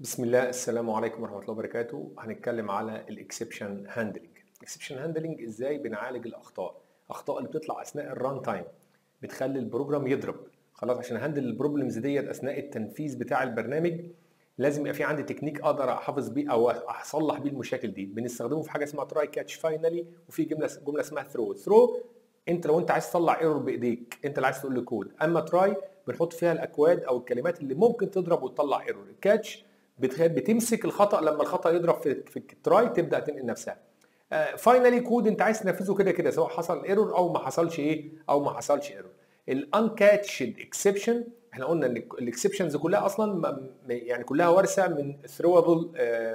بسم الله السلام عليكم ورحمه الله وبركاته هنتكلم على الاكسبشن هاندلنج الاكسبشن هاندلنج ازاي بنعالج الاخطاء الاخطاء اللي بتطلع اثناء الران تايم بتخلي البروجرام يضرب خلاص عشان هاندل البروبلمز ديت اثناء التنفيذ بتاع البرنامج لازم يبقى في عندي تكنيك اقدر احافظ بيه او اصلح بيه المشاكل دي بنستخدمه في حاجه اسمها تراي كاتش فاينلي وفي جمله جمله اسمها ثرو ثرو انت لو انت عايز تطلع ايرور بايديك انت اللي عايز تقول له كود اما تراي بنحط فيها الاكواد او الكلمات اللي ممكن تضرب وتطلع ايرور الكاتش بتمسك الخطا لما الخطا يضرب في في التراي تبدا تنقل نفسها فاينلي كود انت عايز تنفذه كده كده سواء حصل ايرور او ما حصلش ايه او ما حصلش ايرور الانكاتشد اكسبشن احنا قلنا ان الاكسبشنز كلها اصلا يعني كلها وارثه من ثروبل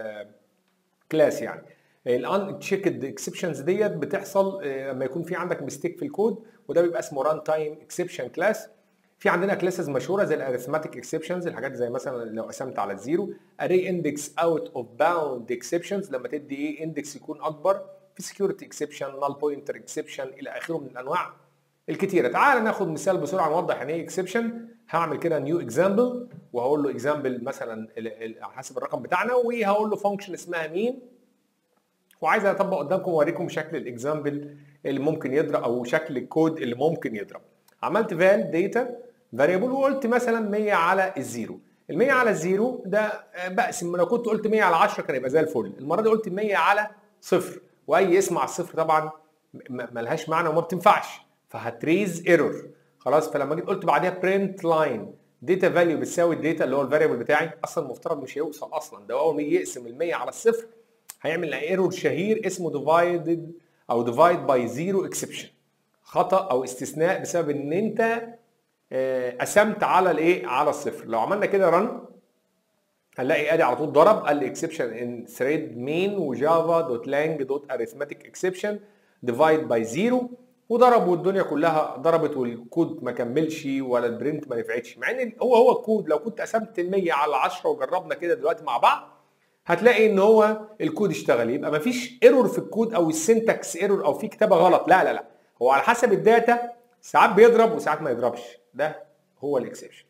كلاس يعني الان تشيكد اكسبشنز ديت بتحصل لما يكون في عندك ميستيك في الكود وده بيبقى اسمه ران تايم اكسبشن كلاس في عندنا كلاسز مشهوره زي الاريثماتيك اكسبشنز الحاجات زي مثلا لو قسمت على الزيرو اري اندكس اوت اوف باوند اكسبشنز لما تدي ايه اندكس يكون اكبر في سكيورتي اكسبشن نال بوينتر اكسبشن الى اخره من الانواع الكتيره تعال ناخد مثال بسرعه نوضح يعني ايه اكسبشن هعمل كده نيو اكزامبل وهقول له اكزامبل مثلا على حسب الرقم بتاعنا وهقول له فانكشن اسمها مين وعايز اطبق قدامكم واوريكم شكل الاكزامبل اللي ممكن يضرب او شكل الكود اللي ممكن يضرب عملت فال داتا فاريبل وقلت مثلا 100 على الزيرو ال 100 على الزيرو ده بقسم لو كنت قلت 100 على 10 كان يبقى زي الفل المره دي قلت 100 على صفر واي اسم على الصفر طبعا ملهاش معنى وما بتنفعش فهتريز ايرور خلاص فلما جيت قلت بعدها برنت لاين داتا فاليو بتساوي الداتا اللي هو الفاريبل بتاعي اصلا المفترض مش هيوصل اصلا ده اول ما يقسم ال 100 على الصفر هيعمل ايرور شهير اسمه ديفايدد او ديفايد باي زيرو اكسبشن خطا او استثناء بسبب ان انت قسمت على الايه على الصفر لو عملنا كده رن هنلاقي ادي على طول ضرب قال لي اكسبشن ان ثريد مين وجافا دوت لانج دوت اريثماتيك اكسبشن ديفايد باي زيرو وضرب والدنيا كلها ضربت والكود ما كملش ولا البرنت ما نفعتش مع ان هو هو الكود لو كنت قسمت ال 100 على 10 وجربنا كده دلوقتي مع بعض هتلاقي ان هو الكود اشتغل يبقى ما فيش ايرور في الكود او السنتكس ايرور او في كتابه غلط لا لا لا هو على حسب الداتا ساعات بيضرب وساعات ما يضربش ده هو الاكسبشن